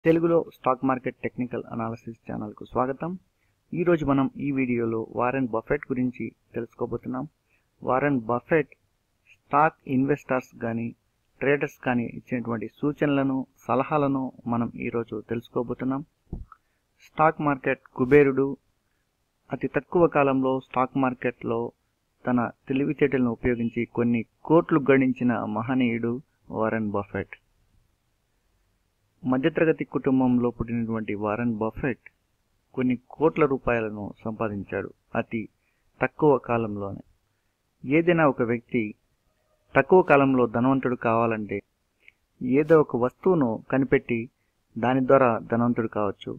తెలుగులో stock market technical analysis ఛానల్కు స్వాగతం ఈరోజు మనం ఈ వీడియోలో వారెన్ బఫెట్ గురించి తెలుసుకోబోతున్నాం వారెన్ బఫెట్ స్టాక్ ఇన్వెస్టర్స్ కానీ ట్రేడర్స్ కానీ ఇచ్చినటువంటి సూచనలను సలహాలను మనం ఈరోజు తెలుసుకోబోతున్నాం స్టాక్ మార్కెట్ కుబేరుడు అతి తక్కువ కాలంలో స్టాక్ మార్కెట్లో తన తెలివితేటలను ఉపయోగించి కొన్ని కోట్లు గడించిన మహనీయుడు వారెన్ బఫెట్ మధ్యతరగతి కుటుంబంలో పుట్టినటువంటి వారెన్ బఫెట్ కొన్ని కోట్ల రూపాయలను సంపాదించాడు అతి తక్కువ కాలంలోనే ఏదైనా ఒక వ్యక్తి తక్కువ కాలంలో ధనవంతుడు కావాలంటే ఏదో ఒక వస్తువును కనిపెట్టి దాని ద్వారా ధనవంతుడు కావచ్చు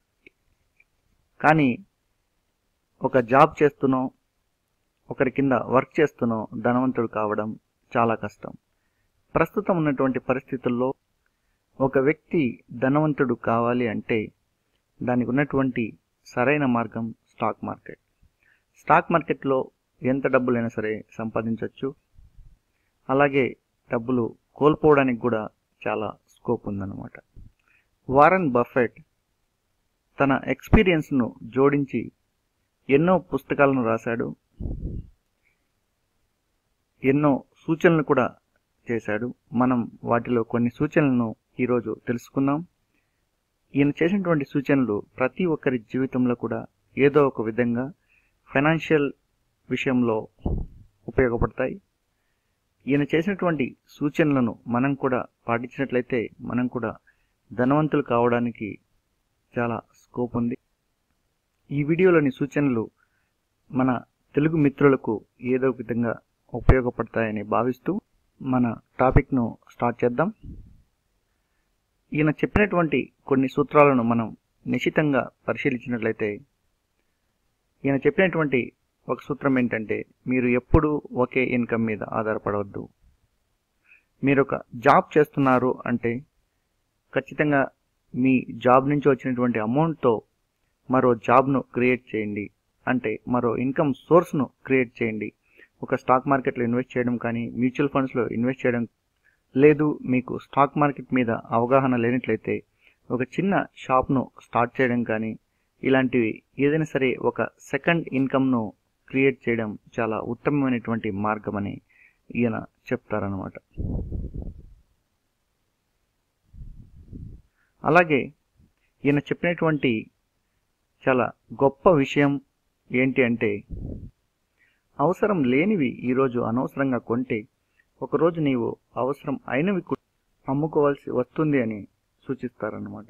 కానీ ఒక జాబ్ చేస్తునో ఒకరి కింద వర్క్ చేస్తునో ధనవంతుడు కావడం చాలా కష్టం ప్రస్తుతం ఉన్నటువంటి పరిస్థితుల్లో ఒక వ్యక్తి ధనవంతుడు కావాలి అంటే దానికి ఉన్నటువంటి సరైన మార్గం స్టాక్ మార్కెట్ స్టాక్ మార్కెట్లో ఎంత డబ్బులైనా సరే సంపాదించవచ్చు అలాగే డబ్బులు కోల్పోవడానికి కూడా చాలా స్కోప్ ఉందన్నమాట వారన్ బఫెట్ తన ఎక్స్పీరియన్స్ను జోడించి ఎన్నో పుస్తకాలను రాశాడు ఎన్నో సూచనలు కూడా చేశాడు మనం వాటిలో కొన్ని సూచనలను ఈరోజు తెలుసుకుందాం ఈయన చేసినటువంటి సూచనలు ప్రతి ఒక్కరి జీవితంలో కూడా ఏదో ఒక విధంగా ఫైనాన్షియల్ విషయంలో ఉపయోగపడతాయి ఈయన చేసినటువంటి సూచనలను మనం కూడా పాటించినట్లయితే మనం కూడా ధనవంతులు కావడానికి చాలా స్కోప్ ఉంది ఈ వీడియోలోని సూచనలు మన తెలుగు మిత్రులకు ఏదో ఒక విధంగా ఉపయోగపడతాయని భావిస్తూ మన టాపిక్ను స్టార్ట్ చేద్దాం ఈయన చెప్పినటువంటి కొన్ని సూత్రాలను మనం నిశితంగా పరిశీలించినట్లయితే ఈయన చెప్పినటువంటి ఒక సూత్రం ఏంటంటే మీరు ఎప్పుడూ ఒకే ఇన్కమ్ మీద ఆధారపడవద్దు మీరు ఒక జాబ్ చేస్తున్నారు అంటే ఖచ్చితంగా మీ జాబ్ నుంచి వచ్చినటువంటి అమౌంట్తో మరో జాబ్ను క్రియేట్ చేయండి అంటే మరో ఇన్కమ్ సోర్స్ను క్రియేట్ చేయండి ఒక స్టాక్ మార్కెట్లో ఇన్వెస్ట్ చేయడం కానీ మ్యూచువల్ ఫండ్స్లో ఇన్వెస్ట్ చేయడం లేదు మీకు స్టాక్ మార్కెట్ మీద అవగాహన లేనట్లయితే ఒక చిన్న షాప్ను స్టార్ట్ చేయడం కానీ ఇలాంటివి ఏదైనా సరే ఒక సెకండ్ ఇన్కమ్ను క్రియేట్ చేయడం చాలా ఉత్తమమైనటువంటి మార్గం అని ఈయన చెప్తారనమాట అలాగే ఈయన చెప్పినటువంటి చాలా గొప్ప విషయం ఏంటి అంటే అవసరం లేనివి ఈరోజు అనవసరంగా కొంటే ఒకరోజు నీవు అవసరం అయినవి అమ్ముకోవాల్సి వస్తుంది అని సూచిస్తారన్నమాట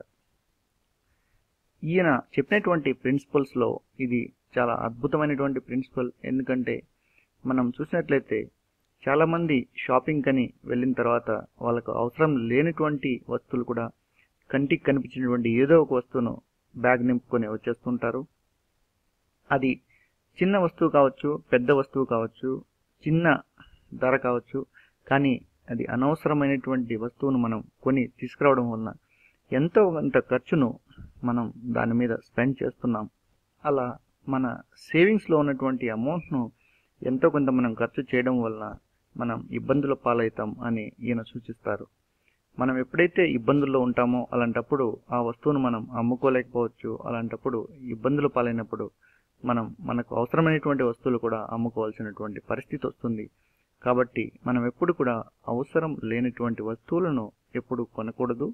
ఈయన చెప్పినటువంటి ప్రిన్సిపల్స్లో ఇది చాలా అద్భుతమైనటువంటి ప్రిన్సిపల్ ఎందుకంటే మనం చూసినట్లయితే చాలామంది షాపింగ్ కని వెళ్ళిన తర్వాత వాళ్ళకు అవసరం లేనటువంటి వస్తువులు కూడా కంటికి కనిపించినటువంటి ఏదో ఒక వస్తువును బ్యాగ్ నింపుకొని వచ్చేస్తుంటారు అది చిన్న వస్తువు కావచ్చు పెద్ద వస్తువు కావచ్చు చిన్న ధర కావచ్చు కానీ అది అనవసరమైనటువంటి వస్తువును మనం కొని తీసుకురావడం వలన ఎంతో కొంత ఖర్చును మనం దాని మీద స్పెండ్ చేస్తున్నాం అలా మన సేవింగ్స్లో ఉన్నటువంటి అమౌంట్ను ఎంతో కొంత మనం ఖర్చు చేయడం వలన మనం ఇబ్బందుల పాలవుతాం అని ఈయన సూచిస్తారు మనం ఎప్పుడైతే ఇబ్బందుల్లో ఉంటామో అలాంటప్పుడు ఆ వస్తువును మనం అమ్ముకోలేకపోవచ్చు అలాంటప్పుడు ఇబ్బందులు పాలైనప్పుడు మనం మనకు అవసరమైనటువంటి వస్తువులు కూడా అమ్ముకోవాల్సినటువంటి పరిస్థితి వస్తుంది కాబట్టి మనం ఎప్పుడు కూడా అవసరం లేనటువంటి వస్తువులను ఎప్పుడు కొనకూడదు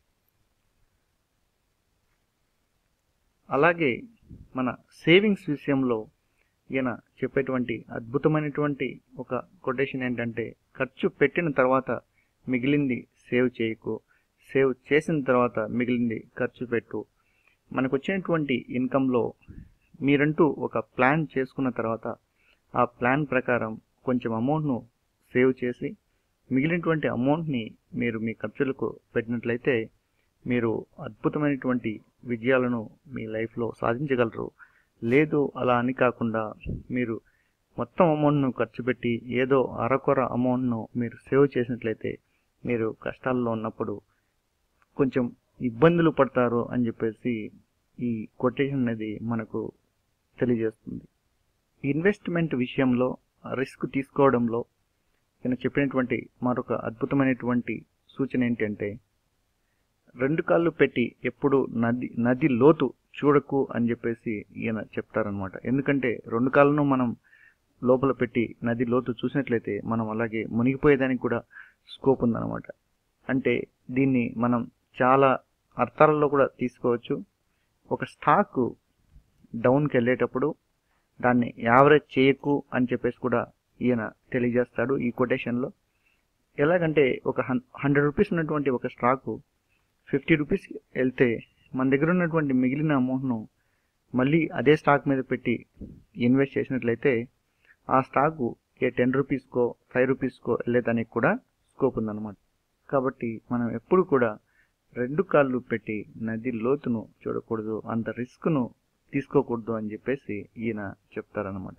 అలాగే మన సేవింగ్స్ విషయంలో ఈయన చెప్పేటువంటి అద్భుతమైనటువంటి ఒక కొటేషన్ ఏంటంటే ఖర్చు పెట్టిన తర్వాత మిగిలింది సేవ్ చేయకు సేవ్ చేసిన తర్వాత మిగిలింది ఖర్చు పెట్టు మనకు వచ్చినటువంటి ఇన్కంలో మీరంటూ ఒక ప్లాన్ చేసుకున్న తర్వాత ఆ ప్లాన్ ప్రకారం కొంచెం అమౌంట్ను సేవ్ చేసి మిగిలినటువంటి అమౌంట్ని మీరు మీ ఖర్చులకు పెట్టినట్లయితే మీరు అద్భుతమైనటువంటి విజయాలను మీ లైఫ్లో సాధించగలరు లేదు అలా అని కాకుండా మీరు మొత్తం అమౌంట్ను ఖర్చు పెట్టి ఏదో అరకొర అమౌంట్ను మీరు సేవ్ చేసినట్లయితే మీరు కష్టాల్లో ఉన్నప్పుడు కొంచెం ఇబ్బందులు పడతారు అని చెప్పేసి ఈ కొటేషన్ అనేది మనకు తెలియజేస్తుంది ఇన్వెస్ట్మెంట్ విషయంలో రిస్క్ తీసుకోవడంలో నేను చెప్పినటువంటి మరొక అద్భుతమైనటువంటి సూచన ఏంటంటే రెండు కాళ్ళు పెట్టి ఎప్పుడు నది నది లోతు చూడకు అని చెప్పేసి ఈయన చెప్తారనమాట ఎందుకంటే రెండు కాళ్ళను మనం లోపల పెట్టి నది లోతు చూసినట్లయితే మనం అలాగే మునిగిపోయేదానికి కూడా స్కోప్ ఉందన్నమాట అంటే దీన్ని మనం చాలా అర్థాలలో కూడా తీసుకోవచ్చు ఒక స్టాక్ డౌన్కి వెళ్ళేటప్పుడు దాన్ని యావరేజ్ చేయకు అని చెప్పేసి కూడా ఈయన తెలియజేస్తాడు ఈ కొటేషన్లో ఎలాగంటే ఒక హన్ హండ్రెడ్ రూపీస్ ఉన్నటువంటి ఒక స్టాకు ఫిఫ్టీ రూపీస్ వెళ్తే మన దగ్గర ఉన్నటువంటి మిగిలిన అమౌంట్ను మళ్ళీ అదే స్టాక్ మీద పెట్టి ఇన్వెస్ట్ చేసినట్లయితే ఆ స్టాకు ఏ టెన్ రూపీస్కో ఫైవ్ రూపీస్కో వెళ్ళేదానికి కూడా స్కోప్ ఉందన్నమాట కాబట్టి మనం ఎప్పుడు కూడా రెండు కాళ్ళు పెట్టి నది లోతును చూడకూడదు అంత రిస్క్ను తీసుకోకూడదు అని చెప్పేసి ఈయన చెప్తారనమాట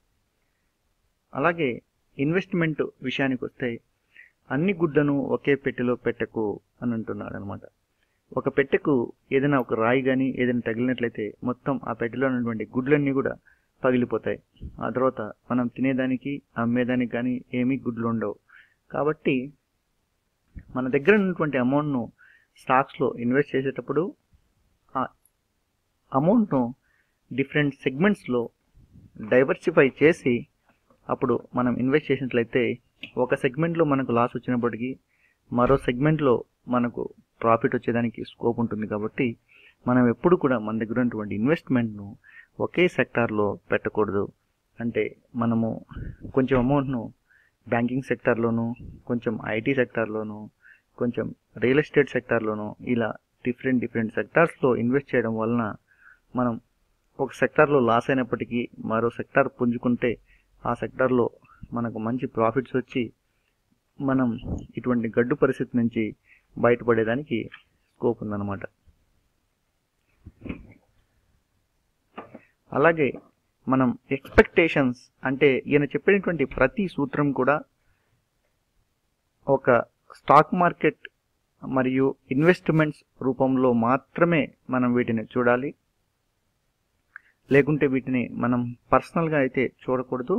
అలాగే ఇన్వెస్ట్మెంట్ విషయానికి వస్తే అన్ని గుడ్లను ఒకే పెట్టెలో పెట్టకు అని అంటున్నాడు అనమాట ఒక పెట్టెకు ఏదైనా ఒక రాయి కానీ ఏదైనా తగిలినట్లయితే మొత్తం ఆ పెట్టెలో ఉన్నటువంటి గుడ్లన్నీ కూడా పగిలిపోతాయి ఆ తర్వాత మనం తినేదానికి అమ్మేదానికి కానీ ఏమీ గుడ్లు ఉండవు కాబట్టి మన దగ్గర ఉన్నటువంటి అమౌంట్ను స్టాక్స్లో ఇన్వెస్ట్ చేసేటప్పుడు ఆ అమౌంట్ను డిఫరెంట్ సెగ్మెంట్స్లో డైవర్సిఫై చేసి అప్పుడు మనం ఇన్వెస్ట్ చేసినట్లయితే ఒక సెగ్మెంట్లో మనకు లాస్ వచ్చినప్పటికీ మరో సెగ్మెంట్లో మనకు ప్రాఫిట్ వచ్చేదానికి స్కోప్ ఉంటుంది కాబట్టి మనం ఎప్పుడు కూడా మన దగ్గర ఉన్నటువంటి ఇన్వెస్ట్మెంట్ను ఒకే సెక్టార్లో పెట్టకూడదు అంటే మనము కొంచెం అమౌంట్ను బ్యాంకింగ్ సెక్టార్లోను కొంచెం ఐటీ సెక్టార్లోను కొంచెం రియల్ ఎస్టేట్ సెక్టార్లోను ఇలా డిఫరెంట్ డిఫరెంట్ సెక్టార్స్లో ఇన్వెస్ట్ చేయడం వలన మనం ఒక సెక్టార్లో లాస్ అయినప్పటికీ మరో సెక్టార్ పుంజుకుంటే ఆ సెక్టార్లో మనకు మంచి ప్రాఫిట్స్ వచ్చి మనం ఇటువంటి గడ్డు పరిస్థితి నుంచి బయటపడేదానికి స్కోప్ ఉందన్నమాట అలాగే మనం ఎక్స్పెక్టేషన్స్ అంటే ఈయన చెప్పినటువంటి ప్రతి సూత్రం కూడా ఒక స్టాక్ మార్కెట్ మరియు ఇన్వెస్ట్మెంట్స్ రూపంలో మాత్రమే మనం వీటిని చూడాలి లేకుంటే వీటిని మనం పర్సనల్గా అయితే చూడకూడదు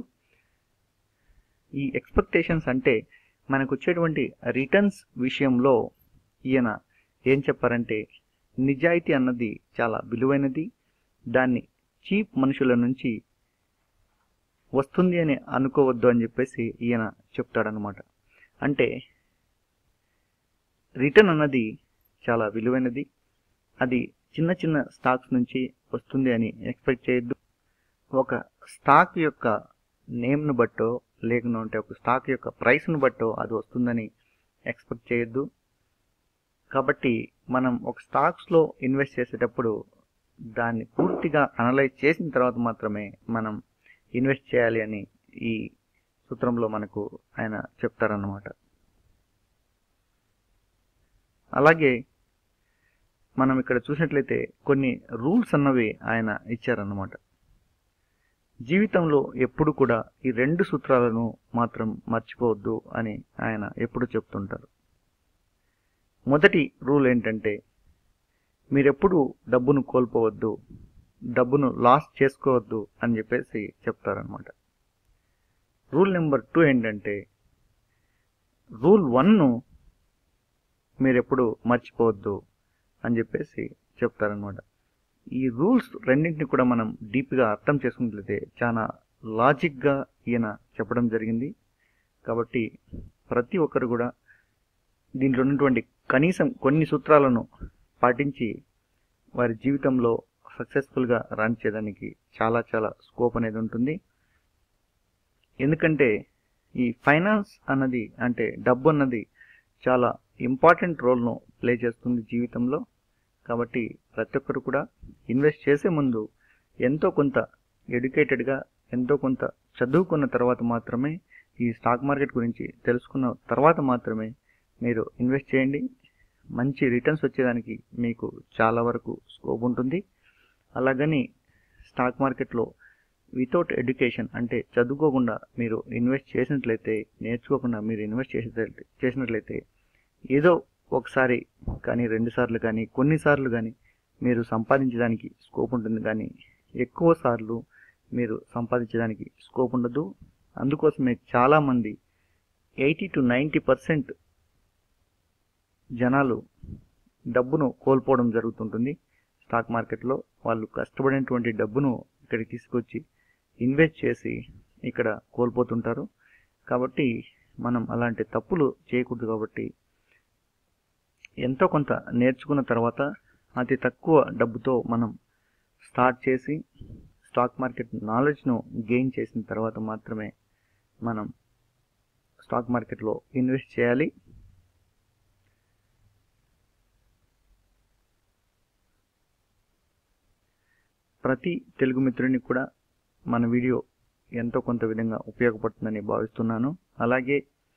ఈ ఎక్స్పెక్టేషన్స్ అంటే మనకు వచ్చేటువంటి రిటర్న్స్ విషయంలో ఈయన ఏం చెప్పారంటే నిజాయితీ అన్నది చాలా విలువైనది దాన్ని చీప్ మనుషుల నుంచి వస్తుంది అని అనుకోవద్దు అని చెప్పేసి ఈయన చెప్తాడనమాట అంటే రిటర్న్ అన్నది చాలా విలువైనది అది చిన్న చిన్న స్టాక్స్ నుంచి వస్తుంది అని ఎక్స్పెక్ట్ చేయొద్దు ఒక స్టాక్ యొక్క నేమ్ను బట్టో లేకుంటే ఒక స్టాక్ యొక్క ప్రైస్ను బట్టో అది వస్తుందని ఎక్స్పెక్ట్ చేయొద్దు కాబట్టి మనం ఒక స్టాక్స్లో ఇన్వెస్ట్ చేసేటప్పుడు దాన్ని పూర్తిగా అనలైజ్ చేసిన తర్వాత మాత్రమే మనం ఇన్వెస్ట్ చేయాలి అని ఈ సూత్రంలో మనకు ఆయన చెప్తారన్నమాట అలాగే మనం ఇక్కడ చూసినట్లయితే కొన్ని రూల్స్ అన్నవి ఆయన ఇచ్చారన్నమాట జీవితంలో ఎప్పుడు కూడా ఈ రెండు సూత్రాలను మాత్రం మర్చిపోవద్దు అని ఆయన ఎప్పుడు చెప్తుంటారు మొదటి రూల్ ఏంటంటే మీరెప్పుడు డబ్బును కోల్పోవద్దు డబ్బును లాస్ చేసుకోవద్దు అని చెప్పేసి చెప్తారనమాట రూల్ నెంబర్ టూ ఏంటంటే రూల్ వన్ను మీరెప్పుడు మర్చిపోవద్దు అని చెప్పేసి చెప్తారనమాట ఈ రూల్స్ రెండింటిని కూడా మనం డీప్గా అర్థం చేసుకున్నట్లయితే చాలా లాజిక్గా ఈయన చెప్పడం జరిగింది కాబట్టి ప్రతి ఒక్కరు కూడా దీంట్లో ఉన్నటువంటి కనీసం కొన్ని సూత్రాలను పాటించి వారి జీవితంలో సక్సెస్ఫుల్గా రన్ చేయడానికి చాలా చాలా స్కోప్ అనేది ఉంటుంది ఎందుకంటే ఈ ఫైనాన్స్ అన్నది అంటే డబ్బు అన్నది చాలా ఇంపార్టెంట్ రోల్ను ప్లే చేస్తుంది జీవితంలో కాబట్టి ప్రతి ఒక్కరు కూడా ఇన్వెస్ట్ చేసే ముందు ఎంతో కొంత ఎడ్యుకేటెడ్గా ఎంతో కొంత చదువుకున్న తర్వాత మాత్రమే ఈ స్టాక్ మార్కెట్ గురించి తెలుసుకున్న తర్వాత మాత్రమే మీరు ఇన్వెస్ట్ చేయండి మంచి రిటర్న్స్ వచ్చేదానికి మీకు చాలా వరకు స్కోప్ ఉంటుంది అలాగని స్టాక్ మార్కెట్లో వితౌట్ ఎడ్యుకేషన్ అంటే చదువుకోకుండా మీరు ఇన్వెస్ట్ చేసినట్లయితే నేర్చుకోకుండా మీరు ఇన్వెస్ట్ చేసే చేసినట్లయితే ఏదో ఒకసారి కానీ రెండుసార్లు కానీ కొన్నిసార్లు కానీ మీరు సంపాదించడానికి స్కోప్ ఉంటుంది కానీ ఎక్కువ సార్లు మీరు సంపాదించడానికి స్కోప్ ఉండదు అందుకోసమే చాలామంది ఎయిటీ టు నైంటీ పర్సెంట్ జనాలు డబ్బును కోల్పోవడం జరుగుతుంటుంది స్టాక్ మార్కెట్లో వాళ్ళు కష్టపడినటువంటి డబ్బును ఇక్కడికి తీసుకొచ్చి ఇన్వెస్ట్ చేసి ఇక్కడ కోల్పోతుంటారు కాబట్టి మనం అలాంటి తప్పులు చేయకూడదు కాబట్టి ఎంతో కొంత నేర్చుకున్న తర్వాత అతి తక్కువ డబ్బుతో మనం స్టార్ట్ చేసి స్టాక్ మార్కెట్ నాలెడ్జ్ను గెయిన్ చేసిన తర్వాత మాత్రమే మనం స్టాక్ మార్కెట్లో ఇన్వెస్ట్ చేయాలి ప్రతి తెలుగు మిత్రుని కూడా మన వీడియో ఎంతో కొంత విధంగా ఉపయోగపడుతుందని భావిస్తున్నాను అలాగే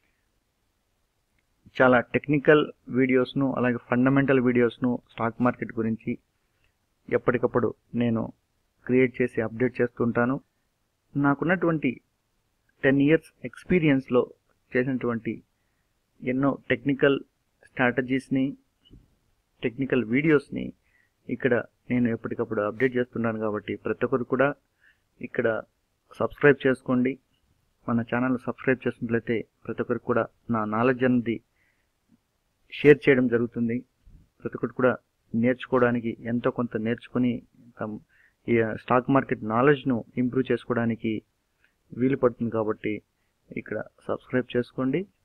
చాలా టెక్నికల్ వీడియోస్ను అలాగే ఫండమెంటల్ వీడియోస్ను స్టాక్ మార్కెట్ గురించి ఎప్పటికప్పుడు నేను క్రియేట్ చేసి అప్డేట్ చేస్తుంటాను నాకున్నటువంటి టెన్ ఇయర్స్ ఎక్స్పీరియన్స్లో చేసినటువంటి ఎన్నో టెక్నికల్ స్ట్రాటజీస్ని టెక్నికల్ వీడియోస్ని ఇక్కడ నేను ఎప్పటికప్పుడు అప్డేట్ చేస్తున్నాను కాబట్టి ప్రతి ఒక్కరు కూడా ఇక్కడ సబ్స్క్రైబ్ చేసుకోండి మన ఛానల్ సబ్స్క్రైబ్ చేసినట్లయితే ప్రతి ఒక్కరికి కూడా నా నాలెడ్జ్ అనేది షేర్ చేయడం జరుగుతుంది ప్రతి ఒక్కరు కూడా నేర్చుకోవడానికి ఎంతో కొంత నేర్చుకుని తమ ఈ స్టాక్ మార్కెట్ నాలెడ్జ్ను ఇంప్రూవ్ చేసుకోవడానికి వీలు పడుతుంది కాబట్టి ఇక్కడ సబ్స్క్రైబ్ చేసుకోండి